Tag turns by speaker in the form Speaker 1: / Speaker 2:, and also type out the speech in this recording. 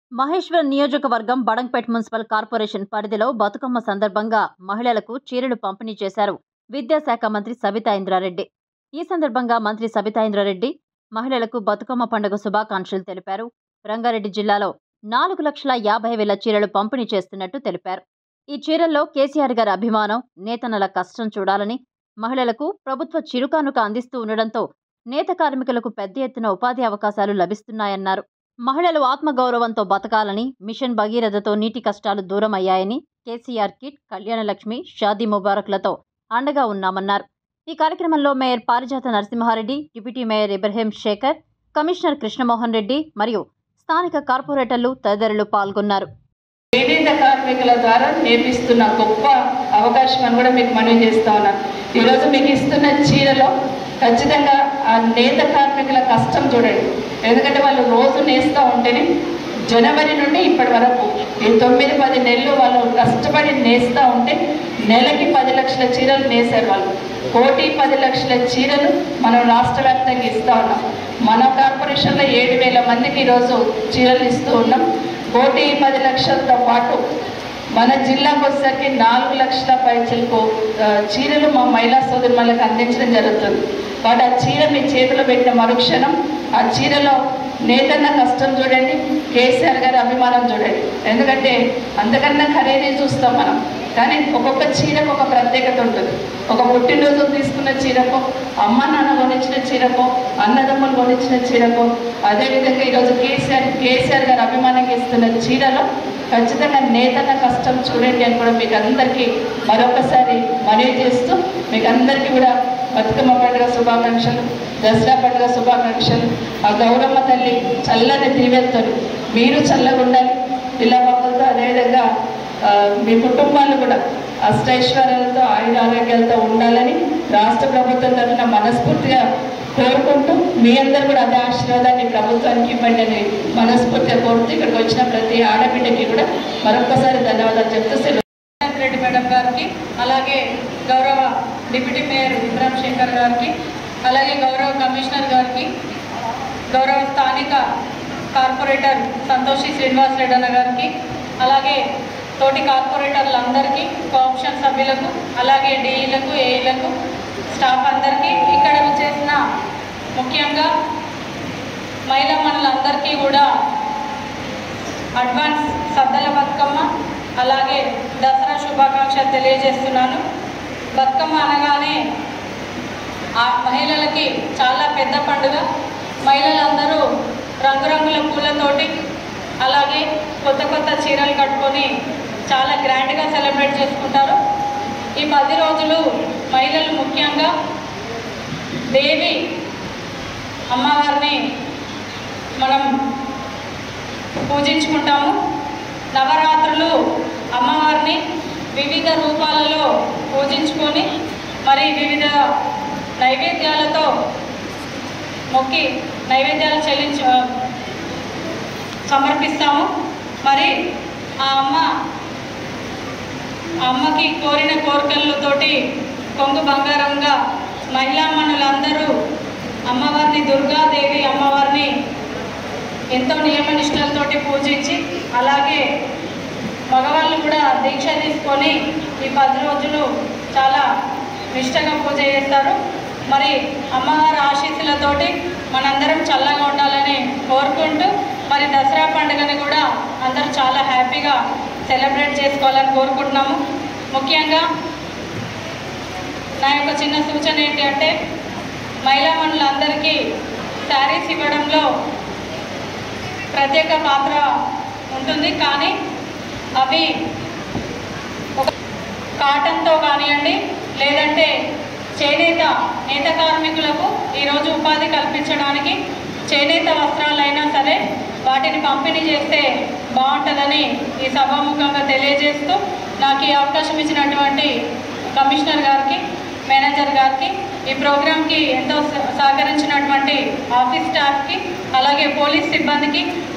Speaker 1: మహేశ్వరం నియోజకవర్గం Badangpet municipal corporation పరిధిలో బతుకమ్మ సందర్భంగా మహిళలకు చీరలు పంపిణీ చేశారు విద్యాశాఖ మంత్రి సబితా ఇంద్రారెడ్డి ఈ సందర్భంగా మంత్రి సబితా ఇంద్రారెడ్డి మహిళలకు బతుకమ్మ పండుగ శుభాకాంక్షలు తెలిపారు రంగారెడ్డి జిల్లాలో నాలుగు లక్షల యాభై వేల చీరలు పంపిణీ చేస్తున్నట్టు తెలిపారు ఈ చీరల్లో కేసీఆర్ గారి అభిమానం నేతన్నల కష్టం చూడాలని మహిళలకు ప్రభుత్వ చిరుకానుక అందిస్తూ ఉండడంతో నేత కార్మికులకు పెద్ద ఎత్తున ఉపాధి అవకాశాలు లభిస్తున్నాయన్నారు మహిళలు ఆత్మగౌరవంతో బతకాలని మిషన్ భగీరథతో నీటి కష్టాలు దూరం అయ్యాయని కేసీఆర్ కిట్ కళ్యాణలక్ష్మి షాదీ ముబారక్లతో అండగా ఉన్నామన్నారు ఈ కార్యక్రమంలో మేయర్ పారిజాత Narasimha Reddy deputy mayor Ibrahim Shekhar commissioner Krishnamohan Reddy మరియు స్థానిక కార్పొరేటర్లు తదితరులు పాల్గొన్నారు
Speaker 2: చేనేత కార్మికుల ద్వారా నేర్పిస్తున్న గొప్ప అవకాశం అని కూడా మీకు మనవి చేస్తా ఉన్నాను ఈరోజు మీకు ఇస్తున్న చీరలో ఖచ్చితంగా ఆ నేత కార్మికుల కష్టం చూడండి ఎందుకంటే వాళ్ళు రోజు నేస్తూ ఉంటేనే జనవరి నుండి ఇప్పటి వరకు ఈ తొమ్మిది పది నెలలు వాళ్ళు కష్టపడి నేస్తూ ఉంటే నెలకి పది లక్షల చీరలు నేసారు వాళ్ళు కోటి పది లక్షల చీరలు మనం రాష్ట్ర వ్యాప్తంగా ఇస్తూ ఉన్నాం మన కార్పొరేషన్లో ఏడు వేల మందికి ఈరోజు చీరలు ఇస్తూ ఉన్నాం కోటి పది లక్షలతో పాటు మన జిల్లాకు వచ్చేసరికి నాలుగు లక్షల పైచలకు ఆ, చీరలు మా మహిళా సోదరులకు అందించడం జరుగుతుంది కాబట్టి ఆ చీర మీ చేతిలో పెట్టిన మరుక్షణం ఆ చీరలో నేతన్న కష్టం చూడండి కేసీఆర్ గారి అభిమానం చూడండి ఎందుకంటే అంతకన్నా ఖరీదే చూస్తాం మనం కానీ ఒక్కొక్క చీరకు ఒక ప్రత్యేకత ఉంటుంది ఒక పుట్టినరోజు తీసుకున్న చీరకు అమ్మ నాన్న కొనిచ్చిన చీరకు అన్నదమ్ములు కొనిచ్చిన చీరకు అదేవిధంగా ఈరోజు కేసీఆర్ కేసీఆర్ గారు అభిమానంగా ఇస్తున్న చీరలో ఖచ్చితంగా నేతన్న కష్టం చూడండి అని కూడా మీకు అందరికీ మరొకసారి మనవి చేస్తూ మీకు అందరికీ కూడా బతుకమ్మ పండుగ శుభాకాంక్షలు దసరా పండుగ శుభాకాంక్షలు ఆ గౌరమ్మ తల్లి చల్లని దీవెనతోని మీరు చల్లగా ఉండాలి పిల్లపాపలతో అదేవిధంగా ఆ, మీ కుటుంబాలు కూడా అష్టైశ్వర్యాలతో ఆయుర ఆరోగ్యాలతో ఉండాలని రాష్ట్ర ప్రభుత్వం తరఫున మనస్ఫూర్తిగా కోరుకుంటూ మీ అందరు కూడా అదే ఆశీర్వాదాన్ని ప్రభుత్వానికి ఇవ్వండి అని మనస్ఫూర్తిగా కోరుతూ ఇక్కడికి వచ్చిన ప్రతి ఆడబిడ్డకి కూడా మరొకసారి ధన్యవాదాలు చెప్తూ సెలవు
Speaker 3: రేవంత్ రెడ్డి మేడం గారికి అలాగే గౌరవ డిప్యూటీ మేయర్ ఇబ్రాహిం శేఖర్ గారికి అలాగే గౌరవ కమిషనర్ గారికి గౌరవ స్థానిక కార్పొరేటర్ సంతోషి శ్రీనివాస్ రెడ్డి అన్న గారికి అలాగే తోటి కార్పొరేటర్లందరికీ కోఆప్షన్ సభ్యులకు అలాగే డిఈలకు ఏఈలకు స్టాఫ్ అందరికీ ఇక్కడ చేసిన ముఖ్యంగా మహిళా మనులందరికీ కూడా అడ్వాన్స్ సద్దల బతుకమ్మ అలాగే దసరా శుభాకాంక్షలు తెలియజేస్తున్నాను బతుకమ్మ అనగానే ఆ మహిళలకి చాలా పెద్ద పండుగ మహిళలందరూ రంగురంగుల పూలతోటి అలాగే కొత్త కొత్త చీరలు కట్టుకొని చాలా గ్రాండ్గా సెలబ్రేట్ చేసుకుంటారు ఈ పది రోజులు మహిళలు ముఖ్యంగా దేవి అమ్మవారిని మనం పూజించుకుంటాము నవరాత్రులు అమ్మవారిని వివిధ రూపాలలో పూజించుకొని మరి వివిధ నైవేద్యాలతో మొక్కి నైవేద్యాలు చెల్లించ సమర్పిస్తాము మరి ఆ అమ్మ ఆ అమ్మకి కోరిన కోరికలతోటి కొంగు బంగారంగా మహిళా మనులందరూ అమ్మవారిని దుర్గాదేవి అమ్మవారిని ఎంతో నియమ నిష్టలతోటి పూజించి అలాగే మగవాళ్ళు కూడా దీక్ష తీసుకొని ఈ పది రోజులు చాలా నిష్టగా పూజ చేస్తారు మరి అమ్మవారి ఆశీస్సులతోటి మనందరం చల్లగా ఉండాలని కోరుకుంటూ మరి దసరా పండుగని కూడా అందరూ చాలా హ్యాపీగా సెలబ్రేట్ చేసుకోవాలని కోరుకుంటున్నాము ముఖ్యంగా నా యొక్క చిన్న సూచన ఏంటి అంటే మహిళా మనులందరికీ శారీస్ ఇవ్వడంలో ప్రత్యేక పాత్ర ఉంటుంది కానీ అవి ఒక కాటన్తో కానివ్వండి లేదంటే చేనేత నేత కార్మికులకు ఈరోజు ఉపాధి కల్పించడానికి చేనేత వస్త్రాలైనా సరే వాటిని పంపిణీ చేస్తే బాగుంటుందని ఈ సభాముఖంగా తెలియజేస్తూ నాకు ఈ అవకాశం ఇచ్చినటువంటి కమిషనర్ గారికి మేనేజర్ గారికి ఈ ప్రోగ్రాంకి ఎంతో సహకరించినటువంటి ఆఫీస్ స్టాఫ్కి అలాగే పోలీస్ సిబ్బందికి